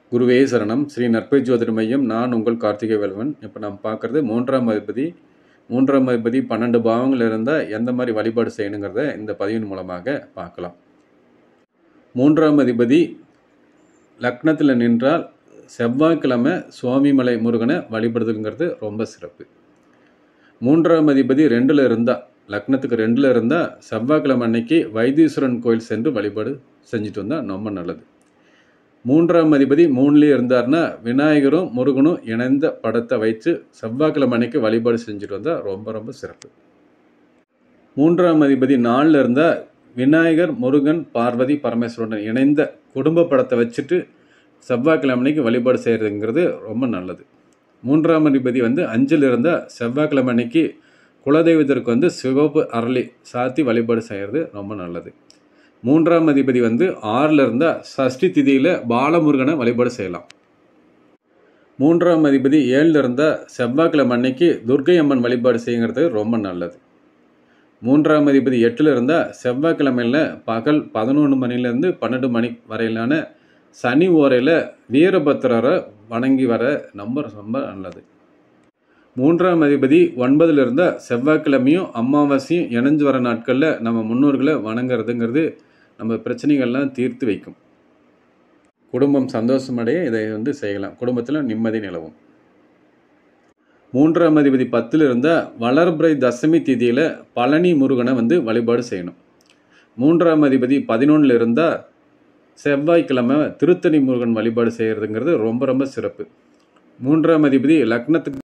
குருவே சரணம் ஸ்ரீ நற்பை ஜோதிட மையம் நான் உங்கள் கார்த்திகை வேல்வன் இப்போ நம்ம பார்க்குறது மூன்றாம் அதிபதி மூன்றாம் அதிபதி பன்னெண்டு பாவங்கள் இருந்தால் எந்த மாதிரி வழிபாடு செய்யணுங்கிறத இந்த பதிவின் மூலமாக பார்க்கலாம் மூன்றாம் அதிபதி லக்னத்தில் நின்றால் செவ்வாய்க்கிழமை சுவாமிமலை முருகனை வழிபடுதுங்கிறது ரொம்ப சிறப்பு மூன்றாம் அதிபதி ரெண்டில் இருந்தால் லக்னத்துக்கு ரெண்டில் இருந்தால் செவ்வாய்க்கிழமை அன்னைக்கு வைத்தீஸ்வரன் கோயில் சென்று வழிபாடு செஞ்சுட்டு வந்தால் ரொம்ப நல்லது மூன்றாம் அதிபதி மூணுலேயே இருந்தார்னா விநாயகரும் முருகனும் இணைந்த படத்தை வைத்து செவ்வாய்க்கிழமை அன்னைக்கு வழிபாடு செஞ்சுட்டு வந்தால் ரொம்ப ரொம்ப சிறப்பு மூன்றாம் அதிபதி நாலில் இருந்தால் விநாயகர் முருகன் பார்வதி பரமேஸ்வரன் இணைந்த குடும்ப படத்தை வச்சுட்டு செவ்வாய்க்கிழமை அன்னைக்கு வழிபாடு செய்கிறதுங்கிறது ரொம்ப நல்லது மூன்றாம் அதிபதி வந்து அஞ்சில் இருந்தால் செவ்வாய்க்கிழமை அன்னைக்கு குலதெய்வத்திற்கு வந்து சிவப்பு அரளி சாத்தி வழிபாடு செய்கிறது ரொம்ப நல்லது மூன்றாம் அதிபதி வந்து ஆறில் இருந்தால் சஷ்டி திதியில் பாலமுருகனை வழிபாடு செய்யலாம் மூன்றாம் அதிபதி ஏழில் இருந்தால் செவ்வாய்க்கிழமை அன்னைக்கு துர்க்கை அம்மன் வழிபாடு செய்யுங்கிறது ரொம்ப நல்லது மூன்றாம் அதிபதி எட்டில் இருந்தால் செவ்வாய்க்கிழமையில் பகல் பதினொன்று மணிலேருந்து பன்னெண்டு மணி வரையிலான சனி ஓரையில் வீரபத்திரரை வணங்கி வர ரொம்ப ரொம்ப நல்லது மூன்றாம் அதிபதி ஒன்பதில் இருந்தால் செவ்வாய்க்கிழமையும் அமாவாசையும் இணைஞ்சு வர நாட்களில் நம்ம முன்னோர்களை வணங்குறதுங்கிறது நம்ம பிரச்சனைகள்லாம் தீர்த்து வைக்கும் குடும்பம் சந்தோஷமடைய இதை வந்து செய்யலாம் குடும்பத்தில் நிம்மதி நிலவும் மூன்றாம் அதிபதி பத்தில் இருந்தால் வளர்பிறை தசமி திதியில் பழனி முருகனை வந்து வழிபாடு செய்யணும் மூன்றாம் அதிபதி பதினொன்றில் இருந்தால் செவ்வாய்க்கிழமை திருத்தணி முருகன் வழிபாடு செய்கிறதுங்கிறது ரொம்ப ரொம்ப சிறப்பு மூன்றாம் அதிபதி லக்னத்துக்கு